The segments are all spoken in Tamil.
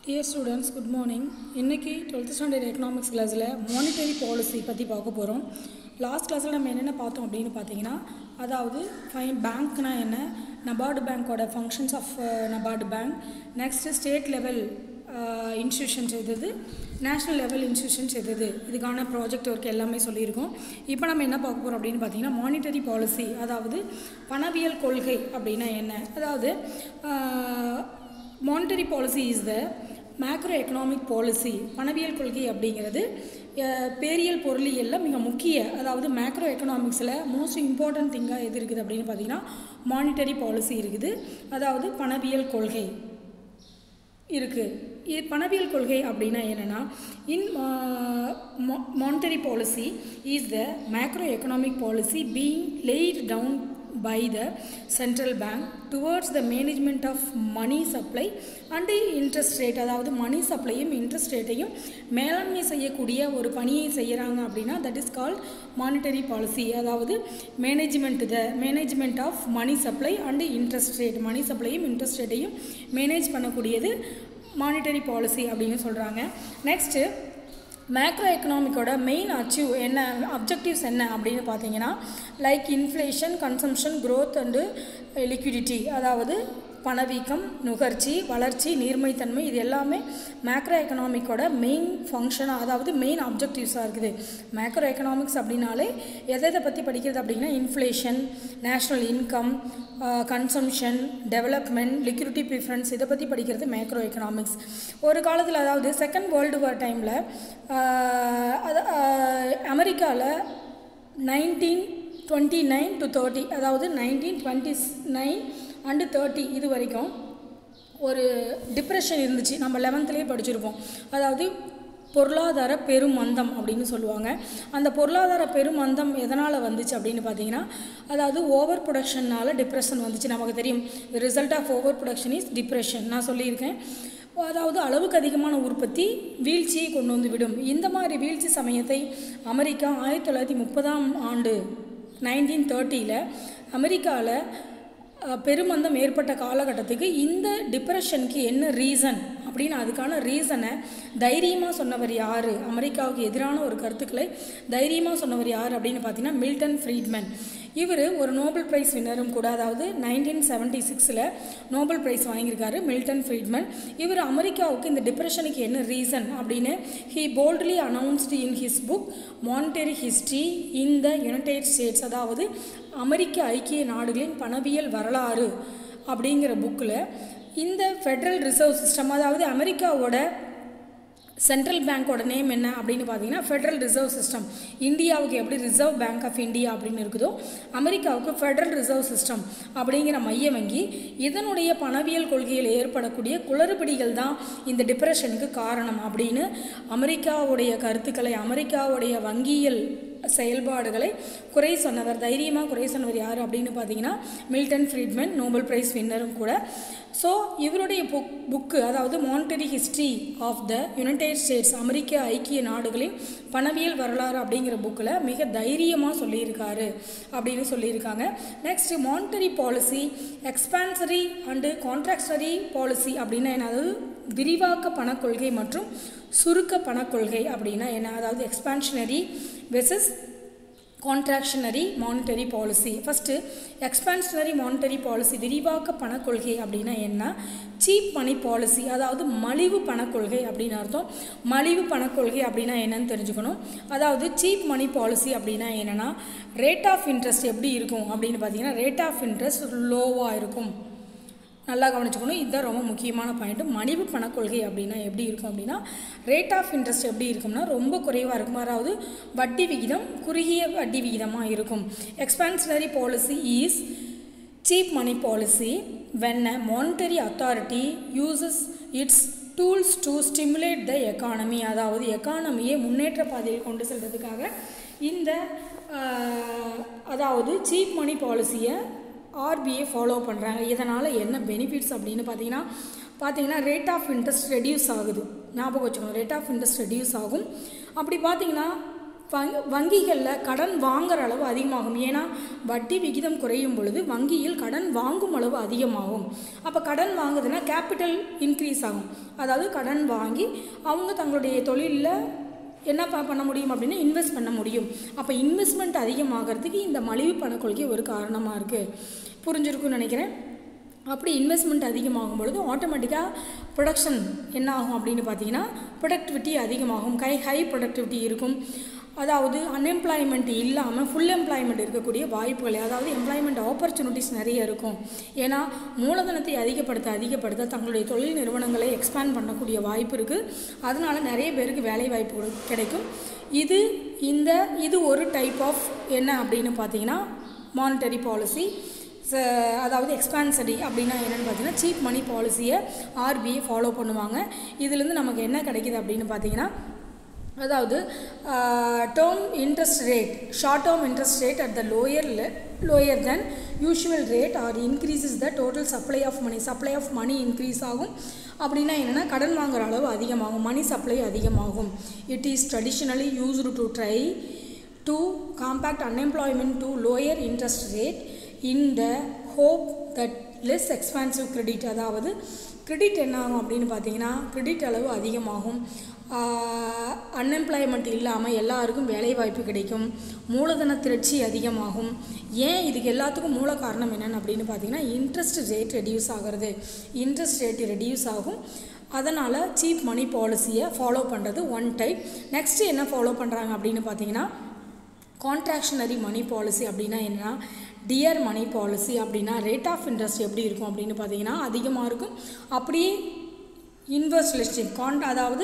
டியர் ஸ்டூடெண்ட்ஸ் குட் மார்னிங் இன்றைக்கி டுவெல்த் ஸ்டாண்டர்ட் எக்கனாமிக்ஸ் கிளாஸில் மானிட்டரி பாலிசி பற்றி பார்க்க போகிறோம் லாஸ்ட் கிளாஸில் நம்ம என்னென்ன பார்த்தோம் அப்படின்னு பார்த்தீங்கன்னா அதாவது ஃபைன் பேங்க்னா என்ன நபார்டு பேங்க்கோட functions of NABARD bank next state level institutions எது நேஷ்னல் லெவல் இன்ஸ்டியூஷன்ஸ் எது இதுக்கான ப்ராஜெக்ட் ஒர்க் எல்லாமே சொல்லியிருக்கோம் இப்போ நம்ம என்ன பார்க்க போகிறோம் அப்படின்னு பார்த்தீங்கன்னா மானிட்டரி பாலிசி அதாவது பணவியல் கொள்கை அப்படின்னா என்ன அதாவது monetary policy is the macro economic policy பணவியல் கொள்கை அப்படிங்கிறது அஹ், பேரியல் பொருளியலில் மிக முக்கிய அதாவது மேக்ரோ எக்கனாமிக்ஸில் மோஸ்ட் இம்பார்ட்டன்ட் திங்காக எது இருக்குது அப்படின்னு பார்த்தீங்கன்னா மானிட்டரி பாலிசி இருக்குது அதாவது பணவியல் கொள்கை இருக்குது இது பணவியல் கொள்கை அப்படின்னா என்னென்னா in monetary policy is the macro economic policy being laid down by the central bank towards the management of money supply and interest rate அதாவது மணி சப்ளையும் இன்ட்ரெஸ்ட் ரேட்டையும் மேலாண்மை செய்யக்கூடிய ஒரு பணியை செய்கிறாங்க அப்படின்னா that is called monetary policy அதாவது management the management of money supply and interest rate money சப்ளையும் இன்ட்ரெஸ்ட் ரேட்டையும் மேனேஜ் பண்ணக்கூடியது மானிட்டரி பாலிசி அப்படின்னு சொல்கிறாங்க நெக்ஸ்ட்டு மேக்ரோ எக்கனாமிக்கோட மெயின் அச்சீவ் என்ன அப்ஜெக்டிவ்ஸ் என்ன அப்படின்னு பார்த்தீங்கன்னா like inflation consumption growth and liquidity அதாவது பணவீக்கம் நுகர்ச்சி வளர்ச்சி நீர்மைத்தன்மை இது எல்லாமே மேக்ரோ எக்கனாமிக்கோட மெயின் ஃபங்க்ஷனாக அதாவது மெயின் அப்ஜெக்டிவ்ஸாக இருக்குது மேக்ரோ எக்கனாமிக்ஸ் அப்படின்னாலே எதை எதை பற்றி படிக்கிறது அப்படின்னா inflation national income consumption development liquidity preference இதை பற்றி படிக்கிறது மேக்ரோ எக்கனாமிக்ஸ் ஒரு காலத்தில் அதாவது செகண்ட் வேர்ல்டு வார் டைமில் அது அமெரிக்காவில் nineteen twenty nine to thirty அதாவது nineteen twenty nine and thirty இது வரைக்கும் ஒரு டிப்ரெஷன் இருந்துச்சு நம்ம லெவன்த்துலேயே படிச்சிருப்போம் அதாவது பொருளாதார பெருமந்தம் அப்படின்னு சொல்லுவாங்க அந்த பொருளாதார பெருமந்தம் எதனால் வந்துச்சு அப்படின்னு பார்த்தீங்கன்னா அதாவது ஓவர் ப்ரொடக்ஷனால் டிப்ரெஷன் வந்துச்சு நமக்கு தெரியும் result of over production is depression நான் சொல்லியிருக்கேன் அதாவது அளவுக்கு அதிகமான உற்பத்தி வீழ்ச்சியை கொண்டு வந்து விடும் இந்த மாதிரி வீழ்ச்சி சமயத்தை அமெரிக்கா ஆயிரத்தி தொள்ளாயிரத்தி முப்பதாம் ஆண்டு நைன்டீன் தேர்ட்டியில் அமெரிக்காவில் அஹ், பெருமந்தம் ஏற்பட்ட காலகட்டத்துக்கு இந்த டிப்ரெஷனுக்கு என்ன ரீசன் அப்படின்னு அதுக்கான ரீசனை தைரியமாக சொன்னவர் யார் அமெரிக்காவுக்கு எதிரான ஒரு கருத்துக்களை தைரியமாக சொன்னவர் யார் அப்படின்னு பார்த்தீங்கன்னா மில்டன் ஃப்ரீட்மேன் இவர் ஒரு நோபல் பிரைஸ் வின்னரும் கூட அதாவது நைன்டீன் செவன்ட்டி சிக்ஸில் நோபல் பிரைஸ் வாங்கியிருக்காரு மில்டன் ஃப்ரீட்மன் இவர் அமெரிக்காவுக்கு இந்த டிப்ரெஷனுக்கு என்ன ரீசன் அப்படின்னு he boldly announced in his book Monetary History in the United States அதாவது அமெரிக்க ஐக்கிய நாடுகளின் பணவியல் வரலாறு அப்படிங்கிற புக்கில் இந்த ஃபெட்ரல் ரிசர்வ் சிஸ்டம் அதாவது அமெரிக்காவோட சென்ட்ரல் பேங்க்கோட நேம் என்ன அப்படின்னு பார்த்தீங்கன்னா ஃபெட்ரல் ரிசர்வ் சிஸ்டம் இந்தியாவுக்கு எப்படி ரிசர்வ் பேங்க் ஆஃப் இந்தியா அப்படின்னு இருக்குதோ அமெரிக்காவுக்கு ஃபெட்ரல் ரிசர்வ் சிஸ்டம் அப்படிங்கிற மைய வங்கி இதனுடைய பணவியல் கொள்கையில் ஏற்படக்கூடிய குளறுபடிகள் தான் இந்த டிப்ரெஷனுக்கு காரணம் அப்படின்னு அமெரிக்காவுடைய கருத்துக்களை அமெரிக்காவுடைய வங்கியல் செயல்பாடுகளை குறை சொன்னவர் தைரியமாக குறை சொன்னவர் யார் அப்படின்னு பார்த்தீங்கன்னா மில்டன் ஃப்ரீட்மேன் நோபல் பிரைஸ் வின்னரும் கூட ஸோ இவருடைய புக் புக்கு அதாவது Monetary History of the United States அமெரிக்க ஐக்கிய நாடுகளின் பணவியல் வரலாறு அப்படிங்கிற புக்கில் மிக தைரியமாக சொல்லியிருக்காரு அப்படின்னு சொல்லியிருக்காங்க next monetary policy expansionary and contractionary policy அப்படின்னா என்ன அதாவது விரிவாக்க பணக்கொள்கை மற்றும் சுருக்க பணக்கொள்கை அப்படின்னா என்ன அதாவது expansionary versus contractionary monetary policy first expansionary monetary policy விரிவாக்க பணக்கொள்கை அப்படின்னா என்ன சீப் மணி பாலிசி அதாவது மலிவு பணக்கொள்கை அப்படின்னு அர்த்தம் மலிவு பணக்கொள்கை அப்படின்னா என்னன்னு தெரிஞ்சுக்கணும் அதாவது சீப் மணி பாலிசி அப்படின்னா என்னென்னா ரேட் ஆஃப் இன்ட்ரெஸ்ட் எப்படி இருக்கும் அப்படின்னு பார்த்தீங்கன்னா ரேட் ஆஃப் இன்ட்ரெஸ்ட் லோவாக இருக்கும் நல்லா கவனிச்சுக்கணும் இதுதான் ரொம்ப முக்கியமான பாயிண்ட் மலிவு பணக்கொள்கை அப்படின்னா எப்படி இருக்கும் அப்படின்னா ரேட் ஆஃப் இன்ட்ரெஸ்ட் எப்படி இருக்கும்னா ரொம்ப குறைவாக இருக்கும் அதாவது வட்டி விகிதம் குறுகிய வட்டி விகிதமாக இருக்கும் expansionary policy is cheap money policy when a monetary authority uses its tools to stimulate the economy அதாவது எக்கானமியை முன்னேற்ற பாதையில் கொண்டு செல்றதுக்காக இந்த ஆஹ், அதாவது சீப் மணி பாலிசியை ஆர்பிஐ ஃபாலோ பண்ணுறாங்க இதனால் என்ன பெனிஃபிட்ஸ் அப்படின்னு பார்த்தீங்கன்னா பார்த்தீங்கன்னா ரேட் ஆஃப் இன்ட்ரெஸ்ட் ரெடியூஸ் ஆகுது ஞாபகம் வச்சுக்கணும் ரேட் ஆஃப் இன்ட்ரெஸ்ட் ரெடியூஸ் ஆகும் அப்படி பார்த்தீங்கன்னா வங் வங்கிகளில் கடன் வாங்குற அளவு அதிகமாகும் ஏன்னா வட்டி விகிதம் குறையும் பொழுது வங்கியில் கடன் வாங்கும் அளவு அதிகமாகும் அப்போ கடன் வாங்குதுன்னா கேபிட்டல் இன்க்ரீஸ் ஆகும் அதாவது கடன் வாங்கி அவங்க தங்களுடைய தொழிலில் என்ன ப பண்ண முடியும் அப்படின்னா இன்வெஸ்ட் பண்ண முடியும் அப்போ இன்வெஸ்ட்மெண்ட் அதிகமாகிறதுக்கு இந்த மலிவு பண கொள்கை ஒரு காரணமாக இருக்குது புரிஞ்சிருக்குன்னு நினைக்கிறேன் அப்படி இன்வெஸ்ட்மெண்ட் அதிகமாகும் பொழுது ஆட்டோமேட்டிக்காக ப்ரொடக்ஷன் என்ன ஆகும் அப்படின்னு பார்த்தீங்கன்னா ப்ரொடக்டிவிட்டி அதிகமாகும் கை ஹை ப்ரொடக்டிவிட்டி இருக்கும் அதாவது அன்எம்ப்ளாய்மெண்ட் இல்லாமல் ஃபுல் எம்ப்ளாய்மெண்ட் இருக்கக்கூடிய வாய்ப்புகள் அதாவது எம்ப்ளாய்மெண்ட் ஆப்பர்ச்சுனிட்டிஸ் நிறைய இருக்கும் ஏன்னா மூலதனத்தை அதிகப்படுத்த அதிகப்படுத்த தங்களுடைய தொழில் நிறுவனங்களை எக்ஸ்பேண்ட் பண்ணக்கூடிய வாய்ப்பு இருக்குது அதனால் நிறைய பேருக்கு வேலை வாய்ப்பு கிடைக்கும் இது இந்த இது ஒரு டைப் ஆஃப் என்ன அப்படின்னு பார்த்தீங்கன்னா மானிட்டரி பாலிசி அதாவது எக்ஸ்பான்சரி அப்படின்னா என்னென்னு பார்த்தீங்கன்னா சீப் மணி பாலிசியை ஆர்பிஐ ஃபாலோ பண்ணுவாங்க இதுலேருந்து நமக்கு என்ன கிடைக்கிது அப்படின்னு பார்த்தீங்கன்னா அதாவது term interest rate short term interest rate at the lower lower than usual rate or increases the total supply of money supply of money increase ஆகும் அப்படின்னா என்னென்னா கடன் வாங்குற அளவு அதிகமாகும் மணி சப்ளை அதிகமாகும் it is traditionally used to try to combat unemployment to lower interest rate in the hope that less expansive credit அதாவது கிரெடிட் என்ன ஆகும் அப்படின்னு பார்த்தீங்கன்னா கிரெடிட் அளவு அதிகமாகும் அன்எம்ப்ளாய்மெண்ட் இல்லாமல் எல்லாருக்கும் வேலைவாய்ப்பு கிடைக்கும் மூலதன திரட்சி அதிகமாகும் ஏன் இதுக்கு எல்லாத்துக்கும் மூல காரணம் என்னென்னு அப்படின்னு பார்த்தீங்கன்னா இன்ட்ரெஸ்ட் ரேட் ரெடியூஸ் ஆகிறது இன்ட்ரெஸ்ட் ரேட் ரெடியூஸ் ஆகும் அதனால் சீப் மணி பாலிசியை ஃபாலோ பண்ணுறது ஒன் டைப் நெக்ஸ்ட்டு என்ன ஃபாலோ பண்ணுறாங்க அப்படின்னு பார்த்தீங்கன்னா கான்ட்ராக்ஷனரி மணி பாலிசி அப்படின்னா என்னென்னா டியர் மணி பாலிசி அப்படின்னா ரேட் ஆஃப் இன்ட்ரெஸ்ட் எப்படி இருக்கும் அப்படின்னு பார்த்தீங்கன்னா அதிகமாக இருக்கும் அப்படியே இன்வெஸ்ட்லிஸ்டிங் கான் அதாவது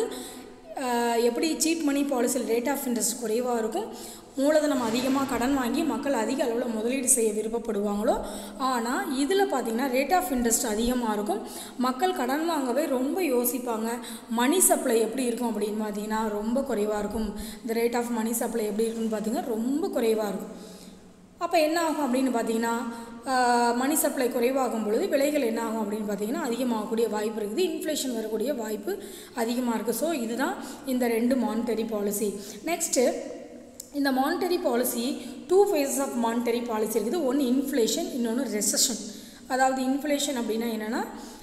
எப்படி சீப் மணி பாலிசியில் ரேட் ஆஃப் இன்ட்ரெஸ்ட் குறைவாக இருக்கும் மூலதனம் அதிகமாக கடன் வாங்கி மக்கள் அதிக அளவில் முதலீடு செய்ய விருப்பப்படுவாங்களோ ஆனால் இதில் பார்த்திங்கன்னா ரேட் ஆஃப் இன்ட்ரெஸ்ட் அதிகமாக இருக்கும் மக்கள் கடன் வாங்கவே ரொம்ப யோசிப்பாங்க மணி சப்ளை எப்படி இருக்கும் அப்படின்னு பார்த்தீங்கன்னா ரொம்ப குறைவாக இருக்கும் இந்த ரேட் ஆஃப் மணி சப்ளை எப்படி இருக்குன்னு பார்த்தீங்கன்னா ரொம்ப குறைவாக இருக்கும் அப்போ என்ன ஆகும் அப்படின்னு பார்த்தீங்கன்னா மணி சப்ளை குறைவாகும் பொழுது விலைகள் என்ன ஆகும் அப்படின்னு பார்த்தீங்கன்னா அதிகமாகக்கூடிய வாய்ப்பு இருக்குது இன்ஃப்ளேஷன் வரக்கூடிய வாய்ப்பு அதிகமாக இருக்குது ஸோ இதுதான் இந்த ரெண்டு மானிட்டரி பாலிசி நெக்ஸ்ட்டு இந்த monetary policy two phases of monetary policy இருக்குது ஒன்று இன்ஃப்ளேஷன் இன்னொன்று ரெசஷன் அதாவது இன்ஃப்ளேஷன் அப்படின்னா என்னென்னா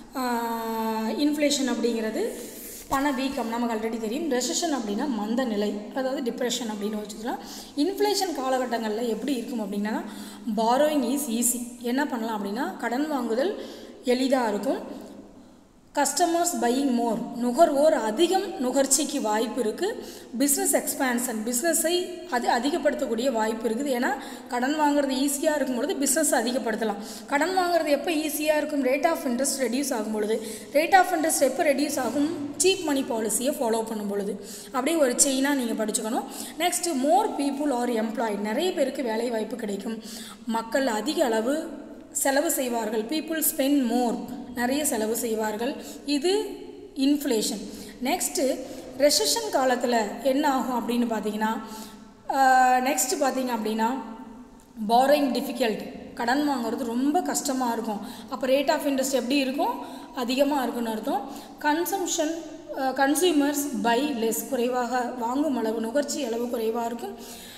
இன்ஃப்ளேஷன் அப்படிங்கிறது பண வீக்கம் நமக்கு ஆல்ரெடி தெரியும் ரெசஷன் அப்படின்னா மந்த நிலை அதாவது டிப்ரெஷன் அப்படின்னு வச்சுக்கலாம் இன்ஃப்ளேஷன் காலகட்டங்களில் எப்படி இருக்கும் அப்படின்னா பாரோயிங் இஸ் ஈஸி என்ன பண்ணலாம் அப்படின்னா கடன் வாங்குதல் எளிதாக இருக்கும் கஸ்டமர்ஸ் பையிங் மோர் நுகர்வோர் அதிகம் நுகர்ச்சிக்கு வாய்ப்பு இருக்குது பிஸ்னஸ் எக்ஸ்பேன்ஷன் பிஸ்னஸை அது அதிகப்படுத்தக்கூடிய வாய்ப்பு இருக்குது ஏன்னா கடன் வாங்குறது ஈஸியாக இருக்கும் பொழுது பிஸ்னஸ் அதிகப்படுத்தலாம் கடன் வாங்குறது எப்போ ஈஸியாக இருக்கும் ரேட் ஆஃப் இன்ட்ரெஸ்ட் ரெடியூஸ் ஆகும் பொழுது ரேட் ஆஃப் இன்ட்ரெஸ்ட் எப்போ ரெடியூஸ் ஆகும் சீப் மணி பாலிசியை ஃபாலோ பண்ணும் பொழுது அப்படியே ஒரு செயினாக நீங்கள் படிச்சுக்கணும் next more people are employed நிறைய பேருக்கு வேலை வாய்ப்பு கிடைக்கும் மக்கள் அதிக அளவு செலவு செய்வார்கள் பீப்புள் ஸ்பெண்ட் மோர் நிறைய செலவு செய்வார்கள் இது இன்ஃப்ளேஷன் நெக்ஸ்ட்டு ரெசஷன் காலத்தில் என்ன ஆகும் அப்படின்னு பார்த்தீங்கன்னா நெக்ஸ்ட் பார்த்தீங்க அப்படின்னா பாரோயிங் டிஃபிகல்ட் கடன் வாங்குறது ரொம்ப கஷ்டமாக இருக்கும் அப்போ ரேட் ஆஃப் இன்ட்ரெஸ்ட் எப்படி இருக்கும் அதிகமாக இருக்குன்னு அர்த்தம் கன்சம்ஷன் கன்சியூமர்ஸ் பை லெஸ் குறைவாக வாங்கும் அளவு நுகர்ச்சி அளவு குறைவாக இருக்கும்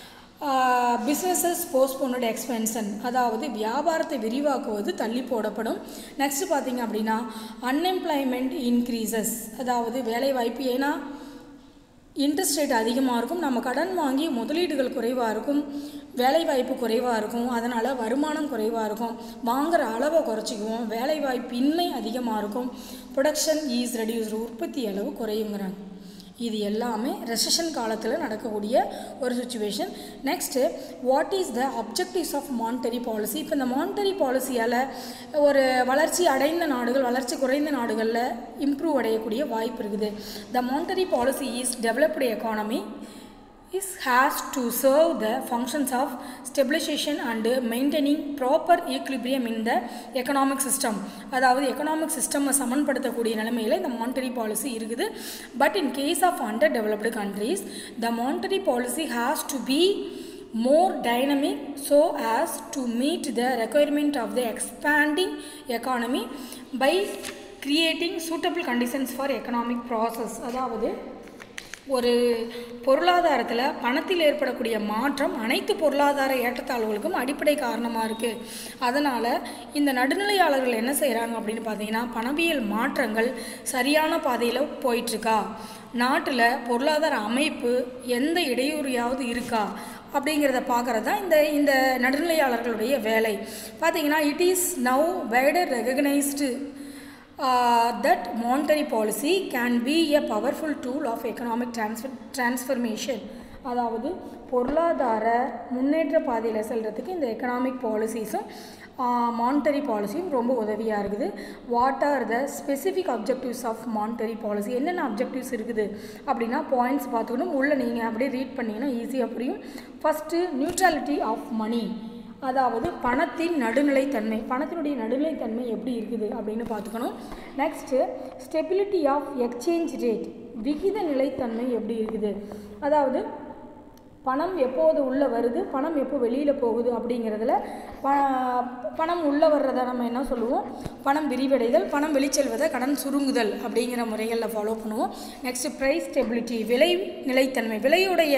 பிஸ்னஸஸ் போஸ்ட்போனட் எக்ஸ்பென்ஷன் அதாவது வியாபாரத்தை விரிவாக்குவது தள்ளி போடப்படும் நெக்ஸ்ட் பார்த்தீங்க அப்படின்னா அன்எம்ப்ளாய்மெண்ட் இன்க்ரீசஸ் அதாவது வேலைவாய்ப்பு ஏன்னா இன்ட்ரெஸ்ட் ரேட் அதிகமாக இருக்கும் நம்ம கடன் வாங்கி முதலீடுகள் குறைவாக இருக்கும் வேலைவாய்ப்பு குறைவாக இருக்கும் அதனால் வருமானம் குறைவாக இருக்கும் வாங்குகிற அளவை குறைச்சிக்குவோம் வேலைவாய்ப்பின்மை அதிகமாக இருக்கும் ப்ரொடக்ஷன் ஈஸ் ரெடியூஸ் உற்பத்தி அளவு குறையுங்கிறாங்க இது எல்லாமே ரெசஷன் காலத்தில் நடக்கக்கூடிய ஒரு situation next what is the objectives of monetary policy இப்போ இந்த மானிட்டரி பாலிசியால் ஒரு வளர்ச்சி அடைந்த நாடுகள் வளர்ச்சி குறைந்த நாடுகளில் இம்ப்ரூவ் அடையக்கூடிய வாய்ப்பு இருக்குது the monetary policy is developed economy is has to serve the functions of stabilization and maintaining proper equilibrium in the economic system அதாவது எக்கனாமிக் சிஸ்டம்மை சமன்படுத்தக்கூடிய நிலைமையில் இந்த மானிட்டரி பாலிசி இருக்குது but in case of under developed countries the monetary policy has to be more dynamic so as to meet the requirement of the expanding economy by creating suitable conditions for economic process அதாவது ஒரு பொருளாதாரத்தில் பணத்தில் ஏற்படக்கூடிய மாற்றம் அனைத்து பொருளாதார ஏற்றத்தாழ்வுகளுக்கும் அடிப்படை காரணமாக இருக்குது அதனால் இந்த நடுநிலையாளர்கள் என்ன செய்கிறாங்க அப்படின்னு பார்த்தீங்கன்னா பணவியல் மாற்றங்கள் சரியான பாதையில் போயிட்டுருக்கா நாட்டில் பொருளாதார அமைப்பு எந்த இடையூறையாவது இருக்கா அப்படிங்கிறத பார்க்குறது தான் இந்த இந்த நடுநிலையாளர்களுடைய வேலை பார்த்தீங்கன்னா it is now wider recognized that monetary policy can be a powerful tool of economic transfer transformation அதாவது பொருளாதார முன்னேற்ற பாதையில் செல்கிறதுக்கு இந்த எக்கனாமிக் பாலிசிஸும் மானிட்டரி பாலிசியும் ரொம்ப உதவியாக இருக்குது what are the specific objectives of monetary policy என்னென்ன அப்ஜெக்டிவ்ஸ் இருக்குது அப்படின்னா பாயிண்ட்ஸ் பார்த்துக்கணும் உள்ளே நீங்கள் அப்படியே ரீட் பண்ணிங்கன்னா ஈஸியாக புரியும் ஃபஸ்ட்டு நியூட்ரலிட்டி ஆஃப் மணி அதாவது பணத்தின் நடுநிலைத்தன்மை பணத்தினுடைய நடுநிலைத்தன்மை எப்படி இருக்குது அப்படின்னு பார்த்துக்கணும் next stability of exchange rate விகித நிலைத்தன்மை எப்படி இருக்குது அதாவது பணம் எப்போது உள்ளே வருது பணம் எப்போ வெளியில் போகுது அப்படிங்கிறதுல ப பணம் உள்ளே வர்றதை நம்ம என்ன சொல்லுவோம் பணம் விரிவடைதல் பணம் வெளிச்செல்வதை கடன் சுருங்குதல் அப்படிங்கிற முறைகளில் ஃபாலோ பண்ணுவோம் நெக்ஸ்ட்டு ப்ரைஸ் ஸ்டெபிலிட்டி விலை நிலைத்தன்மை விலையுடைய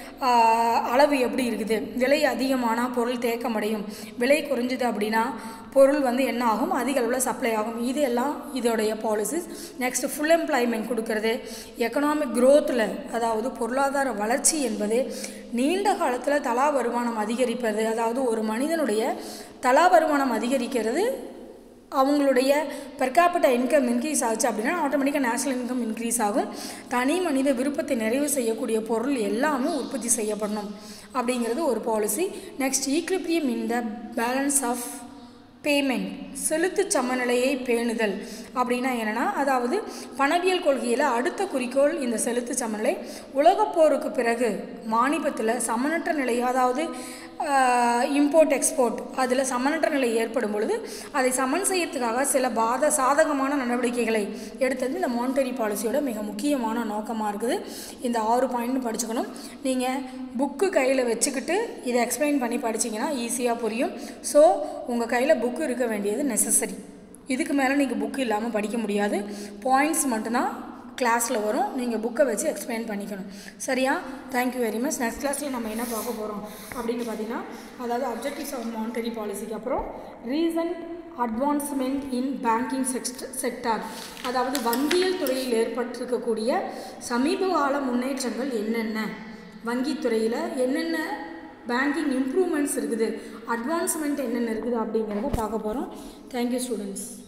அளவு எப்படி இருக்குது விலை அதிகமானால் பொருள் தேக்கமடையும் விலை குறைஞ்சுது அப்படின்னா பொருள் வந்து என்ன ஆகும் அதிக அளவில் சப்ளை ஆகும் இது எல்லாம் இதோடைய பாலிசிஸ் நெக்ஸ்ட் ஃபுல் எம்ப்ளாய்மெண்ட் கொடுக்கறது எக்கனாமிக் க்ரோத்தில் அதாவது பொருளாதார வளர்ச்சி என்பது நீண்ட காலத்தில் தலா வருமானம் அதிகரிப்பது அதாவது ஒரு மனிதனுடைய தலா வருமானம் அதிகரிக்கிறது அவங்களுடைய பெர்காப்பிட்ட இன்கம் இன்க்ரீஸ் ஆச்சு அப்படின்னா ஆட்டோமேட்டிக்காக நேஷ்னல் இன்கம் இன்க்ரீஸ் ஆகும் தனி மனித விருப்பத்தை நிறைவு செய்யக்கூடிய பொருள் எல்லாமே உற்பத்தி செய்யப்படணும் அப்படிங்கிறது ஒரு policy next equilibrium in the balance of payment செலுத்து சமநிலையை பேணுதல் அப்படின்னா என்னென்னா அதாவது பணவியல் கொள்கையில் அடுத்த குறிக்கோள் இந்த செலுத்து சமநிலை உலகப்போருக்கு பிறகு மானிபத்தில் சமனற்ற நிலை அதாவது இம்போர்ட் எக்ஸ்போர்ட் அதில் சமனற்ற நிலை ஏற்படும் பொழுது அதை சமன் செய்யறதுக்காக சில பாத சாதகமான நடவடிக்கைகளை எடுத்தது இந்த மானிட்டரி பாலிசியோட மிக முக்கியமான நோக்கமாக இருக்குது இந்த ஆறு பாயிண்ட் படிச்சுக்கணும் நீங்கள் புக்கு கையில் வச்சுக்கிட்டு இதை எக்ஸ்பிளைன் பண்ணி படிச்சிங்கன்னா ஈஸியாக புரியும் ஸோ உங்கள் கையில் புக்கு இருக்க வேண்டியது நெசசரி இதுக்கு மேலே நீங்கள் புக்கு இல்லாமல் படிக்க முடியாது பாயிண்ட்ஸ் மட்டும்தான் கிளாஸில் வரும் நீங்கள் புக்கை வச்சு எக்ஸ்பிளைன் பண்ணிக்கணும் சரியா தேங்க்யூ வெரி மச் நெக்ஸ்ட் கிளாஸில் நம்ம என்ன பார்க்க போகிறோம் அப்படின்னு பார்த்தீங்கன்னா அதாவது அப்ஜெக்டிவ்ஸ் ஆஃப் மானிட்டரி பாலிசிக்கு அப்புறம் recent advancement in banking sect sector அதாவது வங்கியல் துறையில் ஏற்பட்டிருக்கக்கூடிய சமீப கால முன்னேற்றங்கள் என்னென்ன வங்கித்துறையில் என்னென்ன பேங்கிங் இம்ப்ரூவ்மெண்ட்ஸ் இருக்குது அட்வான்ஸ்மெண்ட் என்னென்ன இருக்குது அப்படிங்கிறத பார்க்க போகிறோம் தேங்க்யூ ஸ்டூடெண்ட்ஸ்